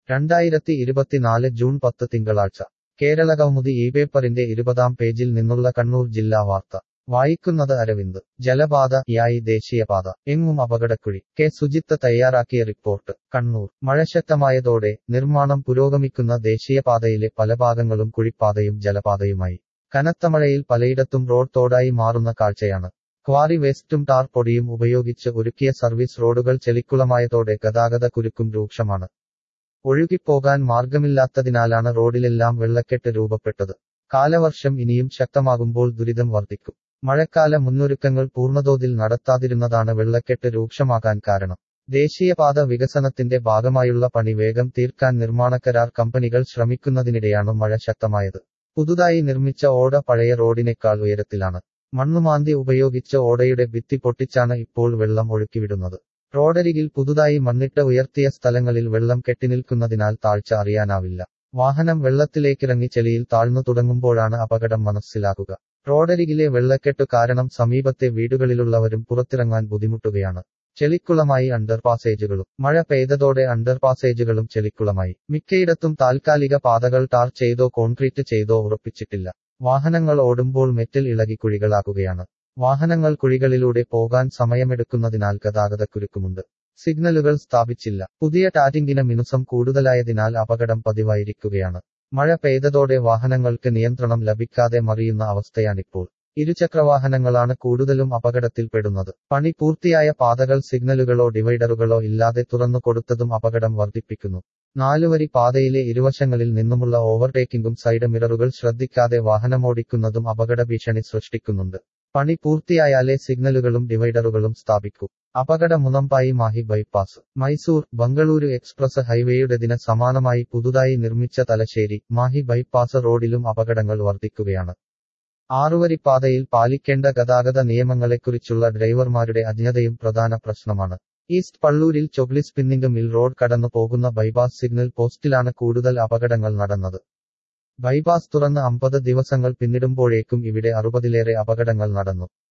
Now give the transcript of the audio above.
രണ്ടായിരത്തി ഇരുപത്തിനാല് ജൂൺ പത്ത് തിങ്കളാഴ്ച കേരളകൗമുദി ഈ പേപ്പറിന്റെ ഇരുപതാം പേജിൽ നിന്നുള്ള കണ്ണൂർ ജില്ലാ വാർത്ത വായിക്കുന്നത് അരവിന്ദ് ജലപാത യായി ദേശീയപാത എങ്ങും അപകടക്കുഴി കെ സുജിത്ത് തയ്യാറാക്കിയ റിപ്പോർട്ട് കണ്ണൂർ മഴ ശക്തമായതോടെ നിർമ്മാണം പുരോഗമിക്കുന്ന ദേശീയപാതയിലെ പല ഭാഗങ്ങളും കുഴിപ്പാതയും ജലപാതയുമായി കനത്ത മഴയിൽ പലയിടത്തും റോഡ് തോടായി മാറുന്ന കാഴ്ചയാണ് ക്വാറി വേസ്റ്റും ടാർ പൊടിയും ഉപയോഗിച്ച് ഒരുക്കിയ സർവീസ് റോഡുകൾ ചെളിക്കുളമായതോടെ ഗതാഗത കുരുക്കും രൂക്ഷമാണ് ഒഴുകിപ്പോകാൻ മാർഗമില്ലാത്തതിനാലാണ് റോഡിലെല്ലാം വെള്ളക്കെട്ട് രൂപപ്പെട്ടത് കാലവർഷം ഇനിയും ശക്തമാകുമ്പോൾ ദുരിതം വർദ്ധിക്കും മഴക്കാല മുന്നൊരുക്കങ്ങൾ പൂർണ്ണതോതിൽ നടത്താതിരുന്നതാണ് വെള്ളക്കെട്ട് രൂക്ഷമാകാൻ കാരണം ദേശീയപാത വികസനത്തിന്റെ ഭാഗമായുള്ള പണി വേഗം തീർക്കാൻ നിർമ്മാണക്കരാർ കമ്പനികൾ ശ്രമിക്കുന്നതിനിടെയാണ് മഴ ശക്തമായത് പുതുതായി നിർമ്മിച്ച ഓട പഴയ റോഡിനേക്കാൾ ഉയരത്തിലാണ് മണ്ണുമാന്തി ഉപയോഗിച്ച് ഓടയുടെ ഭിത്തി പൊട്ടിച്ചാണ് ഇപ്പോൾ വെള്ളം ഒഴുക്കിവിടുന്നത് റോഡരികിൽ പുതുതായി മണ്ണിട്ട് ഉയർത്തിയ സ്ഥലങ്ങളിൽ വെള്ളം കെട്ടിനിൽക്കുന്നതിനാൽ താഴ്ച അറിയാനാവില്ല വാഹനം വെള്ളത്തിലേക്കിറങ്ങി ചെളിയിൽ താഴ്ന്നു തുടങ്ങുമ്പോഴാണ് അപകടം മനസ്സിലാകുക റോഡരികിലെ വെള്ളക്കെട്ടു കാരണം സമീപത്തെ വീടുകളിലുള്ളവരും പുറത്തിറങ്ങാൻ ബുദ്ധിമുട്ടുകയാണ് ചെളിക്കുളമായി അണ്ടർപാസേജുകളും മഴ പെയ്തതോടെ അണ്ടർപാസേജുകളും ചെളിക്കുളമായി മിക്കയിടത്തും താൽക്കാലിക പാതകൾ ടാർ ചെയ്തോ കോൺക്രീറ്റ് ചെയ്തോ ഉറപ്പിച്ചിട്ടില്ല വാഹനങ്ങൾ ഓടുമ്പോൾ മെറ്റൽ ഇളകി കുഴികളാകുകയാണ് വാഹനങ്ങൾ കുഴികളിലൂടെ പോകാൻ സമയമെടുക്കുന്നതിനാൽ ഗതാഗതക്കുരുക്കുമുണ്ട് സിഗ്നലുകൾ സ്ഥാപിച്ചില്ല പുതിയ ടാറ്റിംഗിന് മിനുസം കൂടുതലായതിനാൽ അപകടം പതിവായിരിക്കുകയാണ് മഴ പെയ്തതോടെ വാഹനങ്ങൾക്ക് നിയന്ത്രണം ലഭിക്കാതെ മറിയുന്ന അവസ്ഥയാണിപ്പോൾ ഇരുചക്രവാഹനങ്ങളാണ് കൂടുതലും അപകടത്തിൽപ്പെടുന്നത് പണി പൂർത്തിയായ പാതകൾ സിഗ്നലുകളോ ഡിവൈഡറുകളോ ഇല്ലാതെ തുറന്നു കൊടുത്തതും അപകടം വർദ്ധിപ്പിക്കുന്നു നാലുവരി പാതയിലെ ഇരുവശങ്ങളിൽ നിന്നുമുള്ള ഓവർടേക്കിംഗും സൈഡ് മിററുകൾ ശ്രദ്ധിക്കാതെ വാഹനമോടിക്കുന്നതും അപകട ഭീഷണി സൃഷ്ടിക്കുന്നുണ്ട് പണി പൂർത്തിയായാലേ സിഗ്നലുകളും ഡിവൈഡറുകളും സ്ഥാപിക്കൂ അപകട മുനമ്പായി മാഹി ബൈപ്പാസ് മൈസൂർ ബംഗളൂരു എക്സ്പ്രസ് ഹൈവേയുടേതിന് സമാനമായി പുതുതായി നിർമ്മിച്ച തലശ്ശേരി മാഹി ബൈപ്പാസ് റോഡിലും അപകടങ്ങൾ വർദ്ധിക്കുകയാണ് ആറുവരിപ്പാതയിൽ പാലിക്കേണ്ട ഗതാഗത നിയമങ്ങളെക്കുറിച്ചുള്ള ഡ്രൈവർമാരുടെ അജ്ഞതയും പ്രധാന പ്രശ്നമാണ് ഈസ്റ്റ് പള്ളൂരിൽ ചൊഗ്ലി സ്പിന്നിംഗ് മിൽ റോഡ് കടന്നു പോകുന്ന ബൈപ്പാസ് സിഗ്നൽ പോസ്റ്റിലാണ് കൂടുതൽ അപകടങ്ങൾ നടന്നത് ബൈപ്പാസ് തുറന്ന് അമ്പത് ദിവസങ്ങൾ പിന്നിടുമ്പോഴേക്കും ഇവിടെ അറുപതിലേറെ അപകടങ്ങൾ നടന്നു